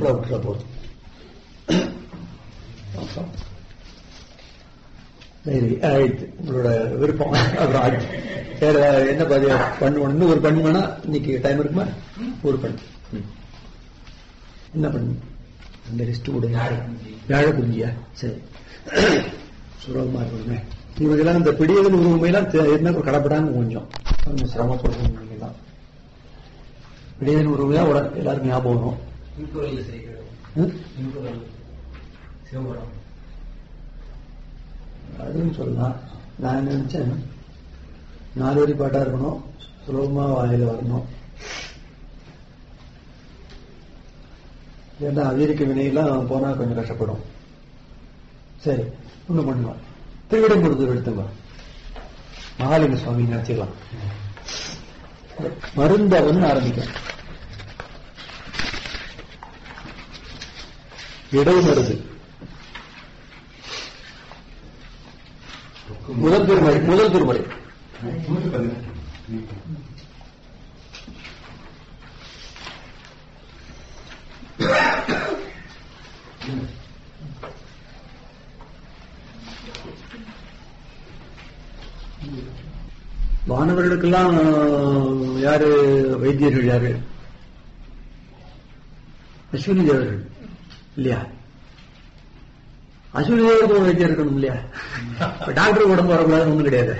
சிம்பிளா விட்டுற போதும் அப்புறம் சரி ஆயிடுச்சு உங்களோட விருப்பம் அப்புறம் ஆயிடுச்சு வேற என்ன பாதி பண்ணுவோம் இன்னும் ஒரு பண்ணு வேணா இன்னைக்கு டைம் இருக்குமா ஒரு பண்ணு ம். என்ன பண்ணு அந்த லிஸ்ட் கூட வியாழ குறிஞ்சியா சரி சுலபமா இருக்கணுமே இவங்கெல்லாம் இந்த பிடியதன் உரிமையெல்லாம் தெ- என்ன கடப்படாங்க கொஞ்சம் கொஞ்சம் சிரமப்படுறோம் நீங்க தான் பிடியதன் உரிமையா உட- எல்லாருக்கும் ஞாபகம் வரும் திருக்குறள் சரி ம்? திருக்குறள் சிவபுரம் அதுன்னு சொல்லலாம் நான் நினைச்சேன் நாலு வரி பாட்டா இருக்கணும் சுலபமா வாயில வரணும் ஏன்னா அதிரிக்க வினையெல்லாம் போனா கொஞ்சம் கஷ்டப்படும் சரி ஒண்ணு பண்ணுவா திருவிடம்புரத்தூர் எடுத்துங்க மகாலிங்க சுவாமி நினைச்சுக்கலாம் மருந்தவன் ஆரம்பிக்கும் இடைமருது முதல் திருமலை முதல் திருமலை மாணவர்களுக்கெல்லாம் யாரு வைத்தியர்கள் யாரு அஸ்வினி தேவர்கள் இல்லையா அஸ்வினி தேவருக்கு ஒரு வைத்தியம் இருக்கணும் இல்லையா இப்ப டாக்டர் உடம்பு வரக்கூடாது ஒண்ணும் கிடையாது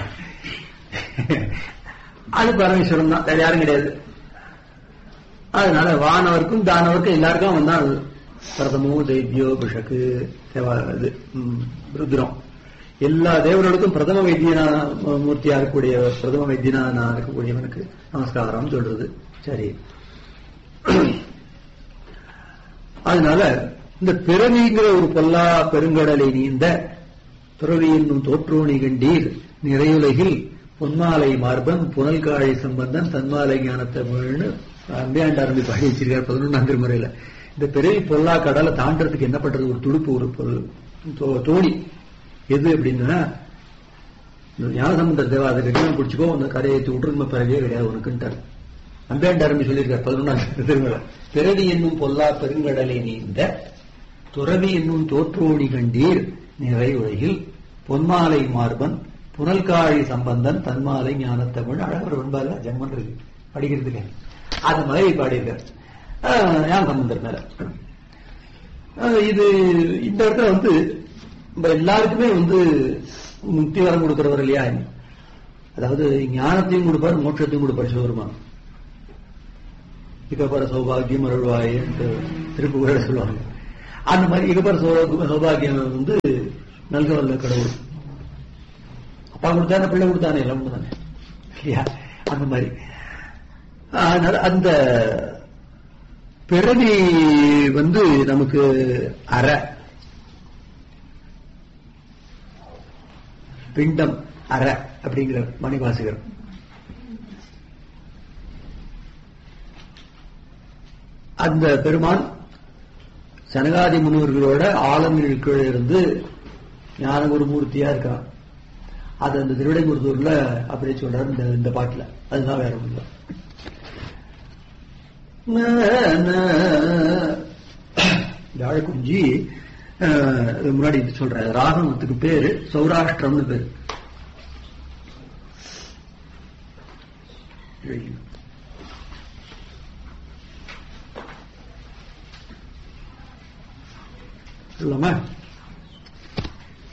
அது பரமேஸ்வரன் தான் வேற யாரும் கிடையாது அதனால வானவருக்கும் தானவருக்கும் எல்லாருக்கும் வந்தா அது பிரதமோ தைத்தியோ பிஷக்கு தேவா இது ம், ருத்ரம் எல்லா தேவர்களுக்கும் பிரதம வைத்தியனா மூர்த்தியா இருக்கக்கூடிய பிரதம வைத்தியனா இருக்கக்கூடியவனுக்கு நமஸ்காரம் சொல்றது சரி அதனால இந்த பிறவிங்கிற ஒரு பொல்லா பெருங்கடலை நீந்த துறவி என்னும் தோற்றோணி கண்டீர் நிறையுலகில் பொன்மாலை மார்பன் புனல்காழி சம்பந்தன் தன்மாலை ஞானத்தை முழுன்னு அம்பியாண்ட ஆரம்பி பாடி வச்சிருக்கார் பதினொன்றாம் திருமுறையில இந்த பிறவி பொல்லா கடலை தாண்டறதுக்கு என்ன பண்றது ஒரு துடுப்பு ஒரு பொருள் தோ- தோணி எது அப்படின்னா இந்த ஞானசம்பந்தர் தேவா அதை கட்டியம் பிடிச்சிக்கோ அந்த கரையை விட்டுருந்த பிறவியே கிடையாது உனக்குன்ட்டார் அம்பியாண்ட ஆரம்பி சொல்லியிருக்கார் பதினொன்றாம் திருமுறை பிறவி என்னும் பொல்லா பெருங்கடலை நீந்த துறவி என்னும் தோற்றோணி கண்டீர் நிறை உலகில் பொன்மாலை மார்பன் புனல்காழி சம்பந்தன் தன்மாலை ஞானத்தமிழ் அழகர் வெண்பால ஜென்மன் இருக்கு படிக்கிறதுக்கு அந்த மாதிரி பாடியிருக்கார் ஆஹ், ஞான சம்பந்தர் மேல ஆஹ், இது இந்த இடத்துல வந்து நம்ம எல்லாருக்குமே வந்து முக்தி வரம் கொடுக்கிறவர் இல்லையா அதாவது ஞானத்தையும் கொடுப்பார் மோட்சத்தையும் கொடுப்பார் சிவபெருமான் இகப்பர சௌபாகியம் அருள்வாய் என்று திருப்புகழ சொல்லுவாங்க அந்த மாதிரி இகப்பர சௌ- சௌபாகியம் வந்து நல்க வல்ல கடவுள் அப்பா கொடுத்தானே பிள்ளை கொடுத்தானே எல்லாம் தானே இல்லையா அந்த மாதிரி அதனால அந்த பிறவி வந்து நமக்கு அற பிண்டம் அற அப்படிங்கிற மணிவாசகர் அந்த பெருமான் சனகாதி முனிவர்களோட ஆலமில் கீழே இருந்து ஞான குருமூர்த்தியா இருக்கான் அது அந்த திருவிடைமுருத்தூர்ல அப்படியே சொல்றாரு இந்த இந்த பாட்டுல அதுதான் வேற ஒண்ணு இல்ல. ந, ந. யாழக்குஞ்சி அஹ், இது முன்னாடி இது சொல்றேன் ராகவத்துக்கு பேரு சௌராஷ்டிரம்னு பேரு சொல்லாமா